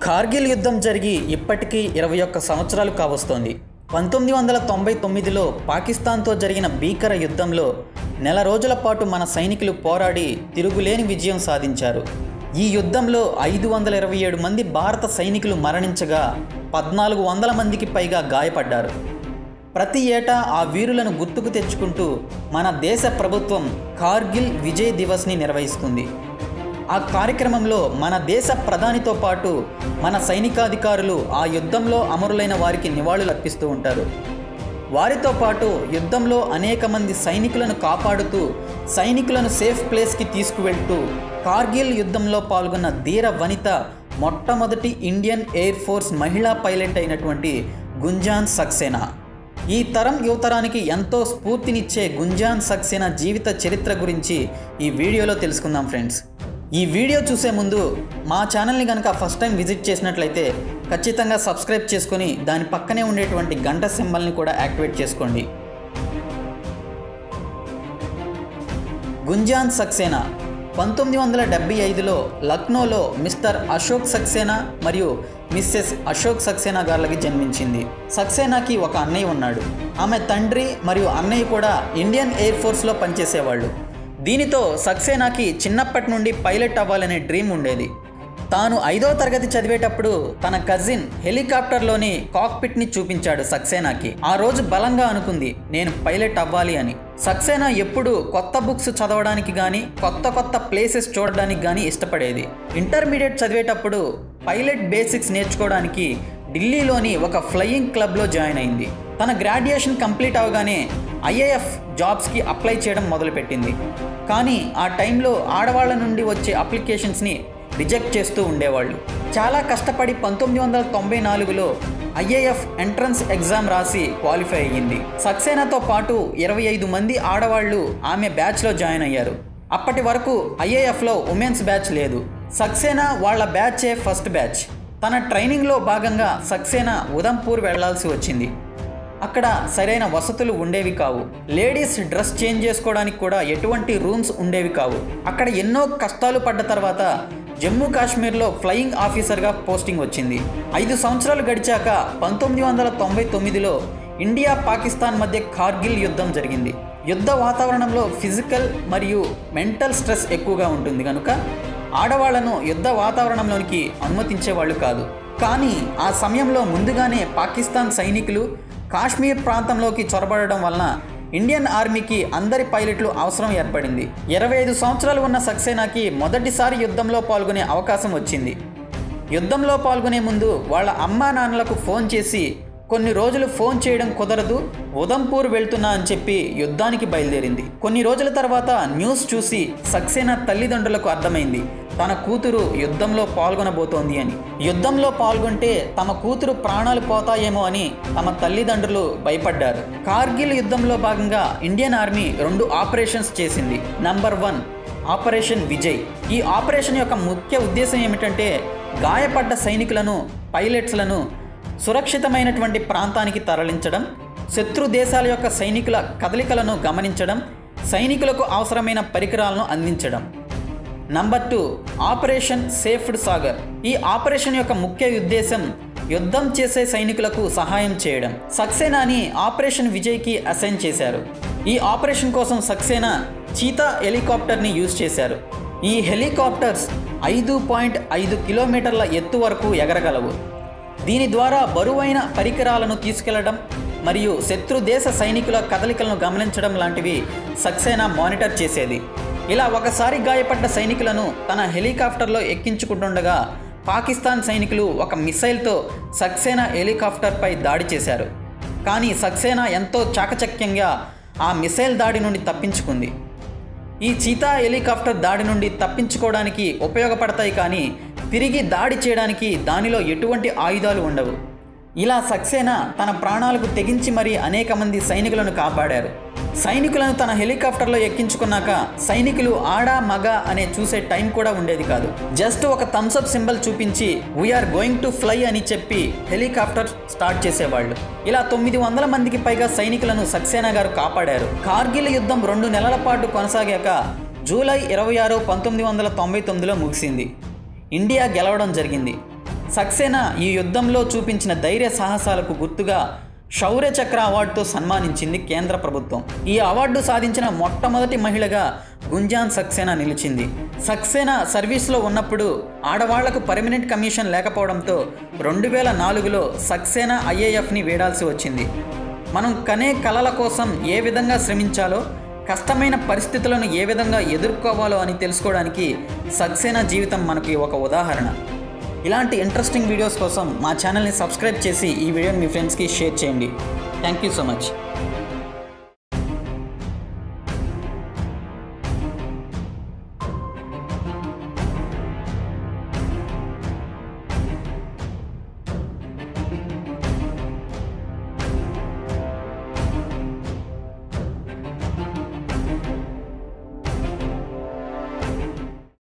కార్గిల్ యుద్ధం జరిగి ఇప్పటికీ ఇరవై ఒక్క సంవత్సరాలు కావస్తోంది పంతొమ్మిది వందల తొంభై తొమ్మిదిలో పాకిస్తాన్తో జరిగిన భీకర యుద్ధంలో నెల రోజుల పాటు మన సైనికులు పోరాడి తిరుగులేని విజయం సాధించారు ఈ యుద్ధంలో ఐదు వందల ఇరవై ఏడు మంది భారత సైనికులు మరణించగా పద్నాలుగు వందల మందికి పైగా గాయపడ్డారు ప్రతి ఏటా ఆ వీరులను గుర్తుకు తెచ్చుకుంటూ మన దేశ ప్రభుత్వం కార్గిల్ విజయ్ దివస్ని నిర్వహిస్తుంది ఆ కార్యక్రమంలో మన దేశ ప్రధానితో పాటు మన సైనికాధికారులు ఆ యుద్ధంలో అమరులైన వారికి నివాళులు అర్పిస్తూ ఉంటారు వారితో పాటు యుద్ధంలో అనేక మంది సైనికులను కాపాడుతూ సైనికులను సేఫ్ ప్లేస్కి తీసుకువెళ్తూ కార్గిల్ యుద్ధంలో పాల్గొన్న ధీర వనిత మొట్టమొదటి ఇండియన్ ఎయిర్ ఫోర్స్ మహిళా పైలట్ అయినటువంటి గుంజాన్ సక్సేనా ఈ తరం యువతరానికి ఎంతో స్ఫూర్తినిచ్చే గుంజాన్ సక్సేనా జీవిత చరిత్ర గురించి ఈ వీడియోలో తెలుసుకుందాం ఫ్రెండ్స్ ఈ వీడియో చూసే ముందు మా ఛానల్ని కనుక ఫస్ట్ టైం విజిట్ చేసినట్లయితే ఖచ్చితంగా సబ్స్క్రైబ్ చేసుకొని దాని పక్కనే ఉండేటువంటి గంట సింబల్ని కూడా యాక్టివేట్ చేసుకోండి గుంజాన్ సక్సేనా పంతొమ్మిది వందల డెబ్బై ఐదులో లక్నోలో మిస్టర్ అశోక్ సక్సేనా మరియు మిస్సెస్ అశోక్ సక్సేనా గారులకి జన్మించింది సక్సేనాకి ఒక అన్నయ్య ఉన్నాడు ఆమె తండ్రి మరియు అన్నయ్య కూడా ఇండియన్ ఎయిర్ ఫోర్స్లో పనిచేసేవాళ్ళు దీనితో సక్సేనాకి చిన్నప్పటి నుండి పైలట్ అవ్వాలనే డ్రీమ్ ఉండేది తాను ఐదో తరగతి చదివేటప్పుడు తన కజిన్ హెలికాప్టర్లోని కాక్పిట్ని చూపించాడు సక్సేనాకి ఆ రోజు బలంగా అనుకుంది నేను పైలట్ అవ్వాలి అని సక్సేనా ఎప్పుడు కొత్త బుక్స్ చదవడానికి కానీ కొత్త కొత్త ప్లేసెస్ చూడడానికి కానీ ఇష్టపడేది ఇంటర్మీడియట్ చదివేటప్పుడు పైలట్ బేసిక్స్ నేర్చుకోవడానికి ఢిల్లీలోని ఒక ఫ్లయింగ్ క్లబ్లో జాయిన్ అయింది తన గ్రాడ్యుయేషన్ కంప్లీట్ అవగానే ఐఏఎఫ్ జాబ్స్కి అప్లై చేయడం మొదలుపెట్టింది కానీ ఆ టైంలో ఆడవాళ్ళ నుండి వచ్చే అప్లికేషన్స్ని రిజెక్ట్ చేస్తూ ఉండేవాళ్ళు చాలా కష్టపడి పంతొమ్మిది వందల తొంభై నాలుగులో ఐఏఎఫ్ ఎంట్రన్స్ ఎగ్జామ్ రాసి క్వాలిఫై అయ్యింది సక్సేనాతో పాటు ఇరవై ఐదు మంది ఆడవాళ్లు ఆమె బ్యాచ్లో జాయిన్ అయ్యారు అప్పటి వరకు ఐఏఎఫ్లో ఉమెన్స్ బ్యాచ్ లేదు సక్సేనా వాళ్ళ బ్యాచే ఫస్ట్ బ్యాచ్ తన ట్రైనింగ్లో భాగంగా సక్సేనా ఉదంపూర్ వెళ్లాల్సి వచ్చింది అక్కడ సరైన వసతులు ఉండేవి కావు లేడీస్ డ్రెస్ చేంజ్ చేసుకోవడానికి కూడా ఎటువంటి రూమ్స్ ఉండేవి కావు అక్కడ ఎన్నో కష్టాలు పడ్డ తర్వాత జమ్మూ కాశ్మీర్లో ఫ్లయింగ్ ఆఫీసర్గా పోస్టింగ్ వచ్చింది ఐదు సంవత్సరాలు గడిచాక పంతొమ్మిది వందల తొంభై తొమ్మిదిలో ఇండియా పాకిస్తాన్ మధ్య కార్గిల్ యుద్ధం జరిగింది యుద్ధ వాతావరణంలో ఫిజికల్ మరియు మెంటల్ స్ట్రెస్ ఎక్కువగా ఉంటుంది కనుక ఆడవాళ్లను యుద్ధ వాతావరణంలోనికి అనుమతించేవాళ్ళు కాదు కానీ ఆ సమయంలో ముందుగానే పాకిస్తాన్ సైనికులు కాశ్మీర్ ప్రాంతంలోకి చొరబడడం వలన ఇండియన్ ఆర్మీకి అందరి పైలట్లు అవసరం ఏర్పడింది ఇరవై ఐదు సంవత్సరాలు ఉన్న సక్సేనాకి మొదటిసారి యుద్ధంలో పాల్గొనే అవకాశం వచ్చింది యుద్ధంలో పాల్గొనే ముందు వాళ్ళ అమ్మా నాన్నలకు ఫోన్ చేసి కొన్ని రోజులు ఫోన్ చేయడం కుదరదు ఉదంపూర్ వెళ్తున్నా అని చెప్పి యుద్ధానికి బయలుదేరింది కొన్ని రోజుల తర్వాత న్యూస్ చూసి సక్సేనా తల్లిదండ్రులకు అర్థమైంది తన కూతురు యుద్ధంలో పాల్గొనబోతోంది అని యుద్ధంలో పాల్గొంటే తమ కూతురు ప్రాణాలు పోతాయేమో అని తమ తల్లిదండ్రులు భయపడ్డారు కార్గిల్ యుద్ధంలో భాగంగా ఇండియన్ ఆర్మీ రెండు ఆపరేషన్స్ చేసింది నంబర్ వన్ ఆపరేషన్ విజయ్ ఈ ఆపరేషన్ యొక్క ముఖ్య ఉద్దేశం ఏమిటంటే గాయపడ్డ సైనికులను పైలట్స్లను సురక్షితమైనటువంటి ప్రాంతానికి తరలించడం శత్రు దేశాల యొక్క సైనికుల కదలికలను గమనించడం సైనికులకు అవసరమైన పరికరాలను అందించడం number two operation Safed Sagar ఈ ఆపరేషన్ యొక్క ముఖ్య ఉద్దేశం యుద్ధం చేసే సైనికులకు సహాయం చేయడం సక్సేనాని ఆపరేషన్ విజయ్కి అసైన్ చేశారు ఈ ఆపరేషన్ కోసం సక్సేనా చీతా హెలికాప్టర్ని యూజ్ చేశారు ఈ హెలికాప్టర్స్ ఐదు పాయింట్ ఐదు కిలోమీటర్ల ఎత్తు వరకు ఎగరగలవు దీని ద్వారా బరువైన పరికరాలను తీసుకెళ్లడం మరియు శత్రు దేశ సైనికుల కదలికలను గమనించడం లాంటివి సక్సేనా మానిటర్ చేసేది ఇలా ఒకసారి గాయపడ్డ సైనికులను తన హెలికాప్టర్లో ఎక్కించుకుంటుండగా పాకిస్తాన్ సైనికులు ఒక మిసైల్తో సక్సేనా హెలికాప్టర్పై దాడి చేశారు కానీ సక్సేనా ఎంతో చాకచక్యంగా ఆ మిసైల్ దాడి నుండి తప్పించుకుంది ఈ చీతా హెలికాప్టర్ దాడి నుండి తప్పించుకోవడానికి ఉపయోగపడతాయి కానీ తిరిగి దాడి చేయడానికి దానిలో ఎటువంటి ఆయుధాలు ఉండవు ఇలా సక్సేనా తన ప్రాణాలకు తెగించి మరీ అనేక మంది సైనికులను కాపాడారు సైనికులను తన హెలికాప్టర్లో ఎక్కించుకున్నాక సైనికులు ఆడ మగ అనే చూసే టైం కూడా ఉండేది కాదు జస్ట్ ఒక థమ్స్అప్ సింబల్ చూపించి వీఆర్ గోయింగ్ టు ఫ్లై అని చెప్పి హెలికాప్టర్ స్టార్ట్ చేసేవాళ్ళు ఇలా తొమ్మిది వందల మందికి పైగా సైనికులను సక్సేనా గారు కాపాడారు కార్గిల్ యుద్ధం రెండు నెలల పాటు కొనసాగాక జూలై ఇరవై ఆరు పంతొమ్మిది వందల తొంభై తొమ్మిదిలో ముగిసింది ఇండియా గెలవడం జరిగింది సక్సేనా ఈ యుద్ధంలో చూపించిన ధైర్య సాహసాలకు గుర్తుగా శౌర్య చక్ర అవార్డుతో సన్మానించింది కేంద్ర ప్రభుత్వం ఈ అవార్డు సాధించిన మొట్టమొదటి మహిళగా గుంజాన్ సక్సేనా నిలిచింది సక్సేనా సర్వీస్లో ఉన్నప్పుడు ఆడవాళ్లకు పర్మనెంట్ కమిషన్ లేకపోవడంతో రెండు వేల నాలుగులో సక్సేనా ఐఏఎఫ్ని వేడాల్సి వచ్చింది మనం కనే కలల కోసం ఏ విధంగా శ్రమించాలో కష్టమైన పరిస్థితులను ఏ విధంగా ఎదుర్కోవాలో అని తెలుసుకోవడానికి సక్సేనా జీవితం మనకి ఒక ఉదాహరణ ఇలాంటి ఇంట్రెస్టింగ్ వీడియోస్ కోసం మా ఛానల్ని సబ్స్క్రైబ్ చేసి ఈ వీడియోని మీ ఫ్రెండ్స్కి షేర్ చేయండి థ్యాంక్ యూ సో మచ్